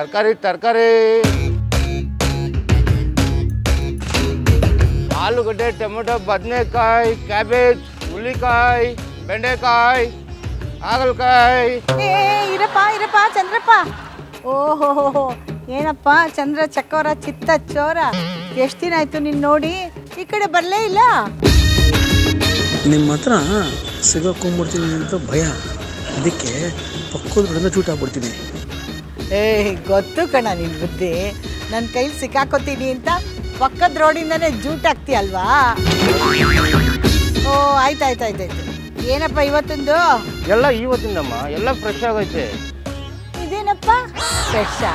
ತರಕಾರಿ ತರಕಾರಿ ಆಲೂಗಡ್ಡೆ ಟೊಮೆಟೊ ಬದನೆಕಾಯಿ ಕ್ಯಾಬೇಜ್ ಹುಲ್ಲಿಕಾಯಿ ಬೆಂಡೆಕಾಯಿ ಹಾಗಲಕಾಯಿ ಏ ಇರಪ್ಪ ಇರಪ್ಪ ಚಂದ್ರಪ್ಪ ಓಹೋ ಏನಪ್ಪ ಚಂದ್ರ ಚಕೋರ ಚಿತ್ತ ಚೋರ ಎಷ್ಟು ದಿನ ಆಯ್ತು ನೀನ್ ನೋಡಿ ಈ ಕಡೆ ಬರಲೇ ಇಲ್ಲ ನಿಮ್ಮ ಹತ್ರ ಸಿಗಾಕೊಂಡ್ಬಿಡ್ತೀನಿ ಅಂತ ಭಯ ಅದಕ್ಕೆ ಪಕ್ಕದ ಕಡೆಯಿಂದ ಚೂಟ್ ಆಗ್ಬಿಡ್ತೀನಿ ಏ ಗೊತ್ತು ಕಣ ನಿನ್ ಬುದ್ಧಿ ನನ್ನ ಕೈಲಿ ಸಿಕ್ಕಾಕೋತೀನಿ ಅಂತ ಪಕ್ಕದ ರೋಡಿಂದನೇ ಜೂಟ್ ಹಾಕ್ತೀಯಲ್ವಾ ಓ ಆಯ್ತು ಆಯ್ತು ಆಯ್ತು ಆಯ್ತು ಏನಪ್ಪ ಇವತ್ತೊಂದು ಎಲ್ಲ ಇವತ್ತಿಂದಮ್ಮ ಎಲ್ಲ ಫ್ರೆಶ್ ಆಗೈತೆ ಇದೇನಪ್ಪ ಫ್ರೆಶಾ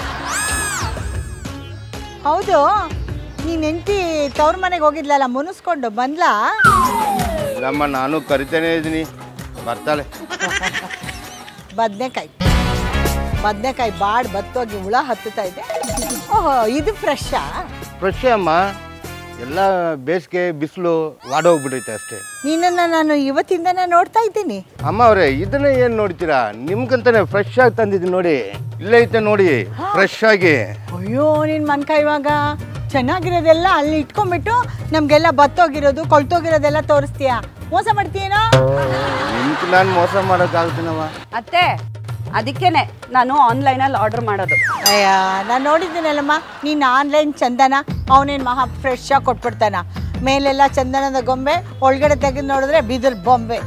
ಹೌದು ನೀನ್ ಹೆಂಡತಿ ತವ್ರ ಮನೆಗೆ ಹೋಗಿದ್ಲಲ್ಲ ಮುನಿಸ್ಕೊಂಡು ಬಂದ್ಲಾ ಇಲ್ಲಮ್ಮ ನಾನು ಕರಿತಾನೆ ಇದ್ದೀನಿ ಬರ್ತಾಳೆ ಬದನೆಕಾಯಿ ಬದನೆಕಾಯಿ ಬಾಡ್ ಬತ್ತೋಗಿ ಹುಳ ಹತ್ತುತ್ತಾ ಇದೆ ಓಹೋ ಇದು ಫ್ರೆಶಾ ಫ್ರೆಶ್ ಅಮ್ಮ ಎಲ್ಲ ಬೇಸಿಗೆ ಬಿಸಿಲು ವಾಡೋಗ್ಬಿಟ್ಟೈತೆ ಅಷ್ಟೇ ನಿನ್ನನ್ನು ನಾನು ಇವತ್ತಿಂದನೇ ನೋಡ್ತಾ ಇದ್ದೀನಿ ಅಮ್ಮ ಅವರೇ ಇದನ್ನ ಏನು ನೋಡ್ತೀರಾ ನಿಮ್ಗಂತಾನೆ ಫ್ರೆಶ್ ಆಗಿ ತಂದಿದ್ದೀನಿ ನೋಡಿ ಇಲ್ಲೇ ಐತೆ ನೋಡಿ ಫ್ರೆಶ್ ಆಗಿ ಅಯ್ಯೋ ನಿನ್ ಮನ್ಕ ಇವಾಗ ಚೆನ್ನಾಗಿರೋದೆಲ್ಲ ಅಲ್ಲಿ ಇಟ್ಕೊಂಡ್ಬಿಟ್ಟು ನಮ್ಗೆಲ್ಲ ಬತ್ತೋಗಿರೋದು ಕೊಳ್ತೋಗಿರೋದೆಲ್ಲ ತೋರಿಸ್ತೀಯ ಮೋಸ ಮಾಡ್ತೀಯೇನೋ ನಿಮ್ಗೆ ನಾನು ಮೋಸ ಮಾಡೋಕ್ಕಾಗ್ತೀನಮ್ಮ ಅತ್ತೆ ಅದಕ್ಕೇನೆ ನಾನು ಆನ್ಲೈನಲ್ಲಿ ಆರ್ಡರ್ ಮಾಡೋದು ಅಯ್ಯ ನಾನು ನೋಡಿದ್ದೀನಲ್ಲಮ್ಮ ನೀನು ಆನ್ಲೈನ್ ಚಂದನ ಅವನೇನು ಮಹಾ ಫ್ರೆಶ್ ಆಗಿ ಕೊಟ್ಬಿಡ್ತಾನ ಮೇಲೆಲ್ಲ ಚಂದನದ ಗೊಂಬೆ ಒಳಗಡೆ ತೆಗೆದು ನೋಡಿದ್ರೆ ಬಿದಿರ್ ಬೊಂಬೆ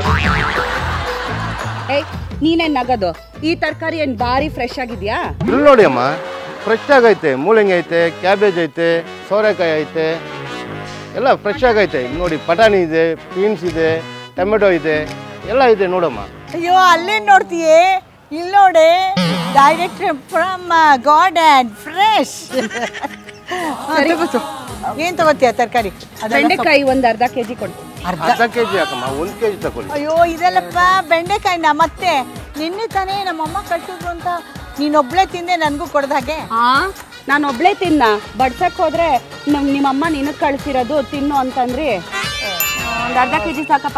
ಏಯ್ ನೀನೇನ್ ನಗದು ಈ ತರಕಾರಿ ಏನ್ ಭಾರಿ ಫ್ರೆಶ್ ಆಗಿದ್ಯಾ ಇಲ್ಲಿ ನೋಡಿ ಅಮ್ಮ ಫ್ರೆಶ್ ಆಗೈತೆ ಮೂಲಂಗಿ ಐತೆ ಕ್ಯಾಬೇಜ್ ಐತೆ ಸೋರೆಕಾಯಿ ಐತೆ ಎಲ್ಲ ಫ್ರೆಶ್ ಆಗೈತೆ ಇಲ್ಲಿ ನೋಡಿ ಪಟಾಣಿ ಇದೆ ಬೀನ್ಸ್ ಇದೆ ಟೊಮೆಟೊ ಇದೆ ಎಲ್ಲ ಇದೆ ನೋಡಮ್ಮ ಅಯ್ಯೋ ಅಲ್ಲೇನು ನೋಡ್ತೀಯೇ ಇಲ್ಲಿ ನೋಡೆ direct from God and fresh ಏನು ತಗೋತೀಯ ತರಕಾರಿ ಬೆಂಡೆಕಾಯಿ ಒಂದ್ ಅರ್ಧ ಕೆಜಿ ಕೊಡು ಅರ್ಧ ಅರ್ಧ ಕೆ ಜಿ ಹಾಕಮ್ಮ ಒಂದು ಕೆ ಜಿ ತಗೊಳ್ಳಿ ಅಯ್ಯೋ ಇದಲ್ಲಪ್ಪ ಬೆಂಡೆಕಾಯಿನ ಮತ್ತೆ ನಿನ್ನೆ ತಾನೇ ನಮ್ಮಮ್ಮ ಕಳ್ಸಿದ್ರು ಅಂತ ನೀನೊಬ್ಳೆ ತಿಂದೆ ನನಗೂ ಕೊಡ್ದ ಹಾಗೆ ಹಾ ನಾನು ಒಬ್ಳೆ ತಿನ್ನ ಬಡ್ಸಕ್ ಹೋದ್ರೆ ನಮ್ ನಿಮ್ಮಮ್ಮ ನಿನಗ್ ಕಳ್ಸಿರೋದು ತಿನ್ನು ಅಂತಂದ್ರಿ ಒಂದ್ ಅರ್ಧ ಕೆಜಿ ಸಾಕಪ್ಪ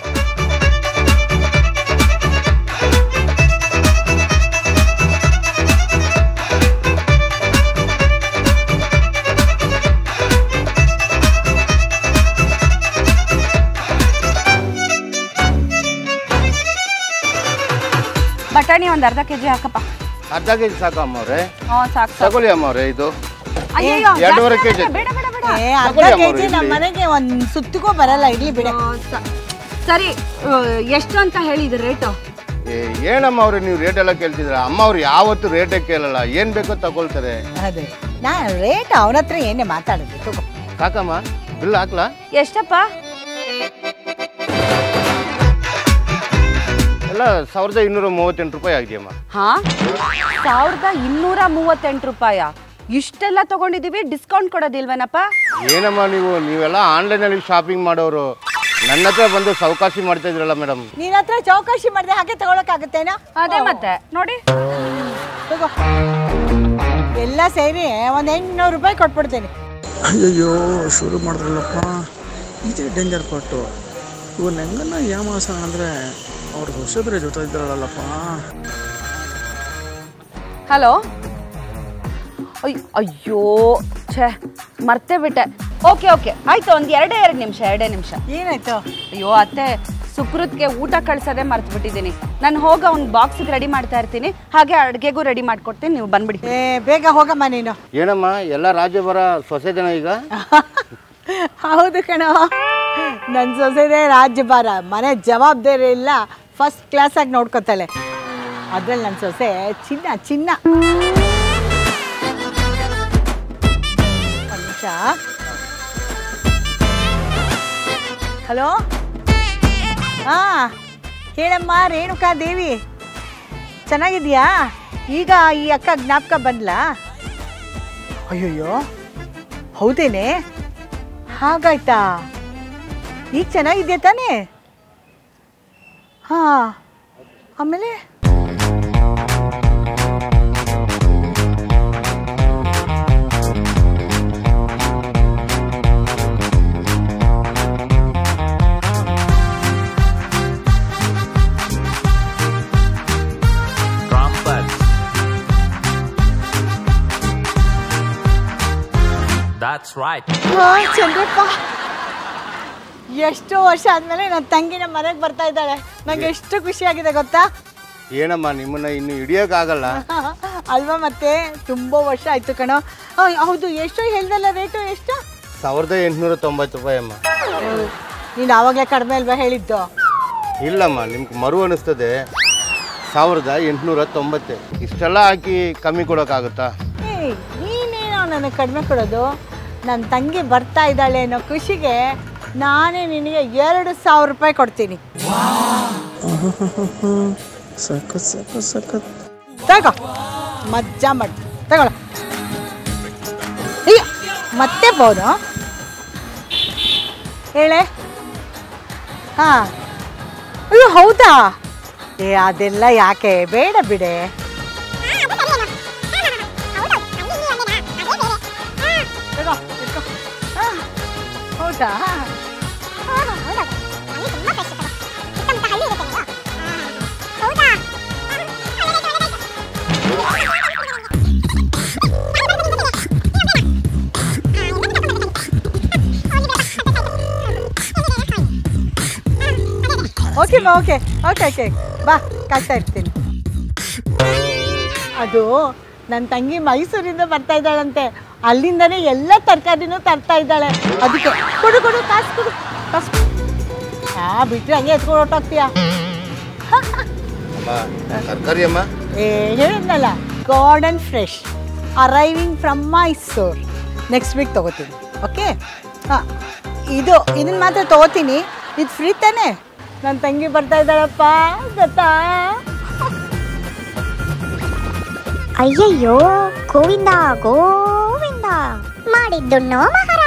ಬಟಾಣಿ ಒಂದ್ ಅರ್ಧ ಕೆಜಿ ಹಾಕಪ್ಪ ಅರ್ಧ ಕೆ ಜಿ ಸಾಕು ಅಮ್ಮ ಅವರೇ ಹಾ ಸಾಕು ಸಾಕು ತಗೊಳ್ಳಿ ಅಮ್ಮ ಅವರೇ ಇದು ಅಯ್ಯಯ್ಯೋ, ಎರಡೂವರೆ ಜಾಸ್ತಿ ಕೆಜಿ. ಬೇಡ ಬೇಡ ಬೇಡ ಏ ಅರ್ಧ ತಗೊಳ್ಳಿ ಕೆ ಅಮ್ಮ ಜಿ ನಮ್ಮ ಇಲ್ಲಿ. ಮನೆಗೆ ಒಂದು ಸುತ್ತಿಗೂ ಬರಲ್ಲ ಇಡ್ಲಿ ಬಿಡೆ ಆ, ಸ- ಸರಿ ಆ, ಎಷ್ಟು ಅಂತ ಹೇಳಿದ್ರು ರೇಟು ಏ, ಏನಮ್ಮ ಅವ್ರೆ ನೀವು ರೇಟ್ ಎಲ್ಲ ಕೇಳ್ತಿದ್ರ ಅಮ್ಮ ಅವ್ರು ಯಾವತ್ತು ರೇಟೇ ಕೇಳಲ್ಲ ಏನ್ ಬೇಕೋ ತಗೊಳ್ತಾರೆ ಅದೇ ನಾ ರೇಟ್ ಅವನ ಹತ್ರ ಏನೇ ಮಾತಾಡಿದ್ವಿ ತಗೋ ಸಾಕಮ್ಮ ಬಿಲ್ ಹಾಕ್ಲಾ ಎಷ್ಟಪ್ಪ ಎಲ್ಲ ಸಾವಿರದ ಇನ್ನೂರ ಮೂವತ್ತೆಂಟು ರೂಪಾಯಿ ಆಗಿದೆಯಮ್ಮ ಹಾ ಸಾವಿರದ ಇನ್ನೂರ ಮೂವತ್ತೆಂಟು ರೂಪಾಯ ಇಷ್ಟೆಲ್ಲ ತಗೊಂಡಿದೀವಿ ಡಿಸ್ಕೌಂಟ್ ಕೊಡೋದಿಲ್ವೇನಪ್ಪ ಏನಮ್ಮ ನೀವು ನೀವೆಲ್ಲ ಆನ್ಲೈನಲ್ಲಿ ಶಾಪಿಂಗ್ ಮಾಡೋರು ನನ್ನ ಹತ್ರ ಬಂದು ಸಾವಕಾಶಿ ಮಾಡ್ತಾ ಇದ್ರಲ್ಲ ಮೇಡಮ್ ನಿನ್ನ ಹತ್ರ ಚೌಕಾಶಿ ಮಾಡಿದೆ ಹಾಗೆ ತಗೊಳಕ್ಕಾಗತ್ತೇನೋ ಅದೇ ಮತ್ತೆ ನೋಡಿ ತಗೋ ಎಲ್ಲ ಸೇರಿ ಒಂದು ಎಂಟುನೂರು ರೂಪಾಯಿ ಕೊಟ್ಬಿಡ್ತೀನಿ ಅಯ್ಯಯ್ಯೋ ಶುರು ಮಾಡಿದ್ರಲ್ಲಪ್ಪ ಇದೇ ಡೇಂಜರ್ ಪಾರ್ಟು ಇವನ್ ಹೆಂಗನ್ನ ಯಾಮಾಸ ಅಂದರೆ ಅವ್ರ ಹೊಸಬ್ರೆ ಜೊತೆ ಇದ್ದಾರಲ್ಲಪ್ಪ ಹಲೋ ಅಯ್ಯೋ ಛೇ ಮರ್ತೇ ಬಿಟ್ಟೆ ಓಕೆ ಓಕೆ ಆಯ್ತು ಒಂದು ಎರಡೇ ಎರಡು ನಿಮಿಷ ಎರಡೇ ನಿಮಿಷ ಏನಾಯ್ತು ಅಯ್ಯೋ ಅತ್ತೆ ಸುಕೃತ್ಗೆ ಊಟ ಕಳ್ಸೋದೇ ಮರ್ತು ಬಿಟ್ಟಿದ್ದೀನಿ ನಾನು ಹೋಗ ಅವ್ನ ಬಾಕ್ಸಿಗೆ ರೆಡಿ ಮಾಡ್ತಾ ಇರ್ತೀನಿ ಹಾಗೆ ಅಡುಗೆಗೂ ರೆಡಿ ಮಾಡ್ಕೊಡ್ತೀನಿ ನೀವು ಬಂದ್ಬಿಡಿ ಏ ಬೇಗ ಹೋಗಮ್ಮ ನೀನು ಏನಮ್ಮ ಎಲ್ಲ ರಾಜ್ಯಭರ ಸೊಸೆ ಜನ ಈಗ ಹೌದು ಕಣೋ ನನ್ನ ಸೊಸೆದೇ ರಾಜ್ಯಭಾರ ಮನೆ ಜವಾಬ್ದಾರಿ ಇಲ್ಲ ಫಸ್ಟ್ ಕ್ಲಾಸಾಗಿ ನೋಡ್ಕೊತಾಳೆ ಅದ್ರಲ್ಲಿ ನನ್ನ ಸೊಸೆ ಚಿನ್ನ ಚಿನ್ನ ಒಂದ್ ನಿಮಿಷ ಹಲೋ ಹಾ ಹೇಳಮ್ಮ ರೇಣುಕಾ ದೇವಿ ಚೆನ್ನಾಗಿದ್ಯಾ ಈಗ ಈ ಅಕ್ಕ ಜ್ಞಾಪಕ ಬಂದ್ಲಾ ಅಯ್ಯಯ್ಯೋ ಹೌದೇನೆ ಹಾಗಾಯ್ತಾ ಈಗ ಚೆನ್ನಾಗಿದ್ಯಾ ತಾನೇ ಹಾ ಆಮೇಲೆ That's right. ಆ, ಚಂದ್ರಪ್ಪ ಎಷ್ಟೋ ವರ್ಷ ಆದ್ಮೇಲೆ ನನ್ನ ತಂಗಿ ನಮ್ಮ ಮನೆಗೆ ಬರ್ತಾ ಇದ್ದಾಳೆ ನಂಗೆ ಎಷ್ಟು ಖುಷಿಯಾಗಿದೆ ಗೊತ್ತಾ ಏನಮ್ಮ ನಿಮ್ಮನ್ನ ಇನ್ನು ಹಿಡಿಯೋಕ್ಕಾಗಲ್ಲ ಅಲ್ವಾ ಮತ್ತೆ ತುಂಬಾ ವರ್ಷ ಆಯ್ತು ಕಣೋ ಆ, ಹೌದು ಎಷ್ಟು ಹೇಳ್ದಲ್ಲ ರೇಟು ಎಷ್ಟು ಸಾವಿರದ ಎಂಟುನೂರ ತೊಂಬತ್ತು ರೂಪಾಯಿ ಅಮ್ಮ ನೀನು ಆವಾಗಲೇ ಕಡಿಮೆ ಅಲ್ವಾ ಹೇಳಿದ್ದು ಇಲ್ಲಮ್ಮ ನಿಮ್ಗೆ ಮರು ಅನಿಸ್ತದೆ ಸಾವಿರದ ಎಂಟುನೂರ ತೊಂಬತ್ತೆ ಇಷ್ಟೆಲ್ಲ ಹಾಕಿ ಕಮ್ಮಿ ಕೊಡೋಕ್ಕಾಗುತ್ತಾ ಏಯ್ ನೀನೇನೋ ನನಗೆ ಕಡಿಮೆ ಕೊಡೋದು ನನ್ನ ತಂಗಿ ಬರ್ತಾ ಇದ್ದಾಳೆ ಅನ್ನೋ ಖುಷಿಗೆ ನಾನೇ ನಿನಗೆ ಎರಡು ಸಾವಿರ ರೂಪಾಯಿ ಕೊಡ್ತೀನಿ ಸಖತ್ ಸಖತ್ ಸಖತ್ ತಗೋ ಮಜ್ಜಾ ಮಾಡಿ ತಗೊಳ ಅಯ್ಯೋ ಮತ್ತೆ ಬೋದು ಹೇಳೆ ಹಾ ಅಯ್ಯೋ ಹೌದಾ ಏ ಅದೆಲ್ಲ ಯಾಕೆ ಬೇಡ ಬಿಡೆ ತಗೋ, ಇಟ್ಕೋ. ಹಾ, ಹೌದಾ ಓಕೆ ಬಾ ಓಕೆ ಓಕೆ ಓಕೆ ಬಾ ಕಾಯ್ತಾ ಇರ್ತೀನಿ ಅದು ನನ್ನ ತಂಗಿ ಮೈಸೂರಿಂದ ಬರ್ತಾ ಇದ್ದಾಳಂತೆ ಅಲ್ಲಿಂದನೇ ಎಲ್ಲ ತರಕಾರಿನೂ ತರ್ತಾ ಇದ್ದಾಳೆ ಅದಕ್ಕೆ ಕೊಡು ಕೊಡು ಕಾಸು ಕೊಡು ಕಾಸು ಕೊಡು. ಆ ಬಿಟ್ಟರೆ ಹಂಗೆ ಎತ್ಕೊಂಡು ಹೊರ್ಟೋಗ್ತೀಯಾ ಅಮ್ಮ ತರಕಾರಿ ಅಮ್ಮ ಏ ಹೇಳಿದ್ನಲ್ಲ garden fresh arriving from Mysore next week ತೊಗೋತೀನಿ ಓಕೆ ಹಾಂ ಇದು ಇದನ್ನ ಮಾತ್ರ ತೊಗೋತೀನಿ ಇದು ಫ್ರೀ ತಾನೇ ನನ್ನ ತಂಗಿ ಬರ್ತಾ ಇದ್ದಾಳಪ್ಪ ಗೊತ್ತಾ ಅಯ್ಯಯ್ಯೋ ಗೋವಿಂದ ಗೋವಿಂದ ಮಾಡಿದ್ದುಣ್ಣೋ ಮಹಾರಾಜ